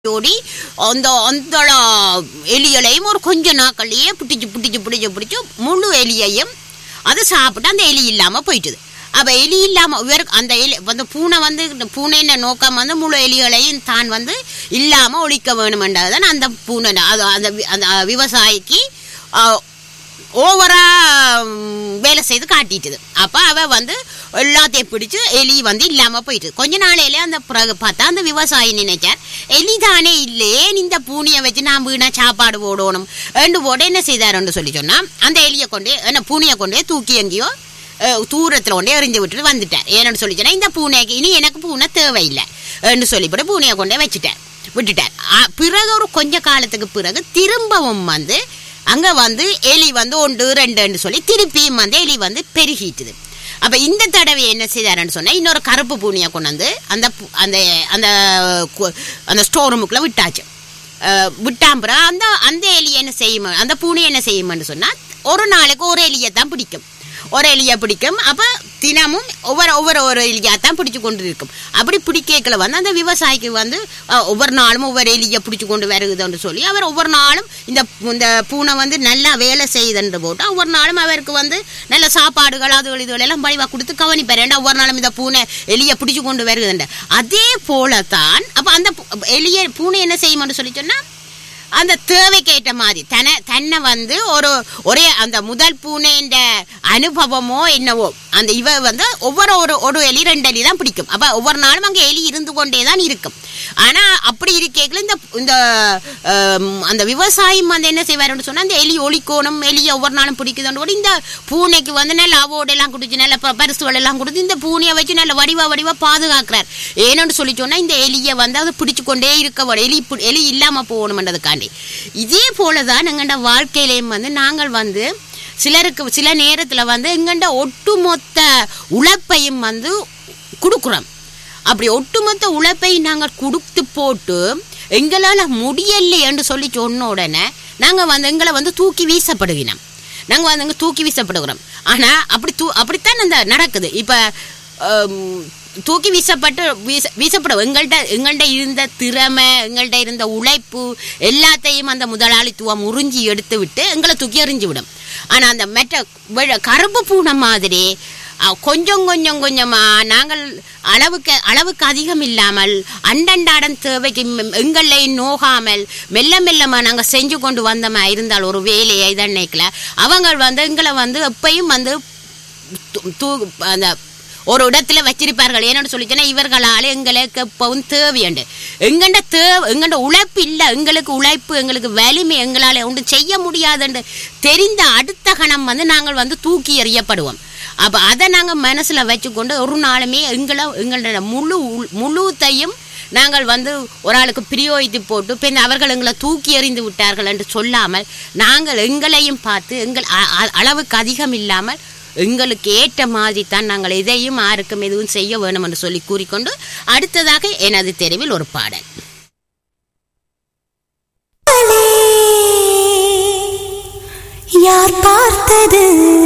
ஓடி அந்த அந்த எலிகளையும் ஒரு கொஞ்ச நாட்கள்லயே பிடிச்சு பிடிச்சு பிடிச்சு பிடிச்சு முழு எலியையும் அது சாப்பிட்டு அந்த எலி இல்லாம போயிட்டுது அப்ப எலி இல்லாம இவருக்கு அந்த எலி அந்த பூனை வந்து இந்த பூனையின் நோக்கம் வந்து முழு எலிகளையும் தான் வந்து இல்லாம ஒழிக்க வேணுமென்றதுதான் அந்த பூனை அது அந்த வி- அந்த விவசாயிக்கு ஓவரா வேலை செய்து காட்டிட்டுது அப்ப அவ வந்து எல்லாத்தையும் பிடிச்சு எலி வந்து இல்லாம போயிட்டு கொஞ்ச நாளையில அந்த பிறகு பார்த்தா அந்த விவசாயி நினைச்சார் எலி தானே இல்லையே இந்த பூனியை வச்சு நான் வீணா சாப்பாடு போடணும் ரெண்டு போட என்ன செய்தாருன்னு சொல்லி சொன்னா அந்த எலியை கொண்டு என்ன பூனையை கொண்டு தூக்கி எங்கேயோ அஹ், தூரத்துல கொண்டே எறிஞ்சு விட்டுட்டு வந்துட்டேன் ஏன்னு சொல்லி சொன்னா இந்த பூனைக்கு இனி எனக்கு பூனை தேவையில்லை என்று சொல்லிவிட்டு பூனையை கொண்டே வச்சுட்டேன் விட்டுட்டார் அ, பிறகு ஒரு கொஞ்ச காலத்துக்கு பிறகு திரும்பவும் வந்து அங்க வந்து எலி வந்து ஒன்று ரெண்டுன்னு சொல்லி திருப்பியும் வந்து எலி வந்து பெருகிட்டுது அப்ப இந்த தடவை என்ன செய்தாருன்னு சொன்னா இன்னொரு கருப்பு பூனியை கொண்டு வந்து அந்த பூ- அந்த அந்த கு- அந்த ஸ்டோர் ரூமுக்குள்ள விட்டாச்சு அஹ், விட்டாம்புறம் அந்த அந்த எலி என்ன செய்யும் அந்த பூனை என்ன செய்யும்னு சொன்னா ஒரு நாளைக்கு ஒரு எலியை தான் பிடிக்கும் ஒரு எலியை பிடிக்கும் அப்ப தினமும் ஒவ்வொரு ஒவ்வொரு ஒரு எலியா தான் பிடிச்சு கொண்டு இருக்கும் அப்படி பிடிக்கல வந்து அந்த விவசாயிக்கு வந்து அஹ், ஒவ்வொரு நாளும் ஒவ்வொரு எலியை பிடிச்சு கொண்டு வருகுதுன்னு சொல்லி அவர் ஒவ்வொரு நாளும் இந்த இந்த பூனை வந்து நல்லா வேலை செய்யுதுன்னு போட்டு ஒவ்வொரு நாளும் அவருக்கு வந்து நல்ல சாப்பாடுகள் அதுகள் இதுகள் எல்லாம் பழிவா கொடுத்து கவனிப்பார் ஏன்டா ஒவ்வொரு நாளும் இந்த பூனை எலியை பிடிச்சு கொண்டு வருகுதுன்ற அதே போலத்தான் அப்ப அந்த பூ- எலிய பூனை என்ன செய்யும்னு சொல்லி சொன்னா அந்த தேவைக்கு ஏற்ற மாதிரி தன தன்னை வந்து ஒரு ஒரே அந்த முதல் பூனைன்ற அனுபவமோ என்னவோ அந்த இவ வந்து ஒவ்வொரு ஒரு ஒரு எலி ரெண்டு எலி தான் பிடிக்கும் அப்ப ஒவ்வொரு நாளும் அங்க எலி இருந்து கொண்டே தான் இருக்கும் ஆனா அப்படி இருக்கேக்கல இந்த இந்த ஆம், அந்த விவசாயம் வந்து என்ன செய்வாருன்னு சொன்னா அந்த எலி ஒழிக்கணும் எலியை ஒவ்வொரு நாளும் பிடிக்குதுன்னு கூட இந்த பூனைக்கு வந்து நல்ல அவோடு எல்லாம் கொடுத்து நல்ல ப- பரிசுகள் எல்லாம் கொடுத்து இந்த பூனையை வச்சு நல்ல வடிவா வடிவா பாதுகாக்கிறார் ஏன்னு சொல்லி சொன்னா இந்த எலியை வந்து அதை பிடிச்சு கொண்டே இருக்க வேணும். எலி பு- எலி இல்லாம போகணும்ன்றதுக்காண்டி இதே போலதான் எங்கண்ட வாழ்க்கையிலையும் வந்து நாங்கள் வந்து சிலருக்கு சில நேரத்துல வந்து எங்கண்ட ஒட்டுமொத்த உழைப்பையும் வந்து கொடுக்குறோம் அப்படி ஒட்டுமொத்த உழைப்பை நாங்கள் கொடுத்து போட்டு எங்களால் முடியலை என்று சொல்லி சொன்ன உடனே நாங்கள் வந்து எங்களை வந்து தூக்கி வீசப்படுகிறோம் நாங்கள் வந்து அங்கே தூக்கி வீசப்படுகிறோம் ஆனால் அப்படி தூ அப்படித்தான் அந்த நடக்குது இப்போ தூக்கி வீசப்பட்டு வீச வீசப்படும் எங்கள்கிட்ட எங்கள்கிட்ட இருந்த திறமை எங்கள்கிட்ட இருந்த உழைப்பு எல்லாத்தையும் அந்த முதலாளித்துவம் உறிஞ்சி எடுத்து விட்டு எங்களை தூக்கி எறிஞ்சு விடும் ஆனால் அந்த மெட்ட வெ- கருப்பு பூனை மாதிரி அஹ், கொஞ்சம் கொஞ்சம் கொஞ்சமா நாங்கள் அளவுக்கு அளவுக்கு அதிகம் இல்லாமல் அண்டண்டாடன் தேவைக்கு மெ- எங்களை நோகாமல் மெல்ல மெல்லமா நாங்க செஞ்சு கொண்டு வந்தோமா இருந்தால் ஒரு வேலையை இதன்னைக்கல அவங்க வந்து எங்களை வந்து எப்பயும் வந்து தூ- தூ- அந்த ஒரு இடத்துல வச்சிருப்பார்கள் ஏன்னு சொல்லிச்சேன்னா இவர்களால் எங்களுக்கு எப்பவும் தேவையுண்டு எங்கண்ட தேவை எங்கண்ட உழைப்பு இல்லை எங்களுக்கு உழைப்பு எங்களுக்கு வலிமை எங்களால் ஒன்றும் செய்ய முடியாதுன்னு தெரிந்த அடுத்த கணம் வந்து நாங்கள் வந்து தூக்கி எறியப்படுவோம் அப்போ அதை நாங்கள் மனசில் வச்சுக்கொண்டு ஒரு நாளுமே எங்களை எங்களோட முழு உள்- முழுத்தையும் நாங்கள் வந்து ஒரு ஆளுக்கு பிரியோகித்து போட்டு பின் அவர்கள் எங்களை தூக்கி எறிந்து விட்டார்கள் என்று சொல்லாமல் நாங்கள் எங்களையும் பார்த்து எங்கள் அ- அ- அளவுக்கு அதிகம் இல்லாமல் எங்களுக்கு ஏற்ற மாதிரி தான் நாங்கள் எதையும் யாருக்கும் எதுவும் செய்ய வேணும் என்று சொல்லி கூறிக்கொண்டு அடுத்ததாக எனது தெருவில் ஒரு பாடல் யார் பார்த்தது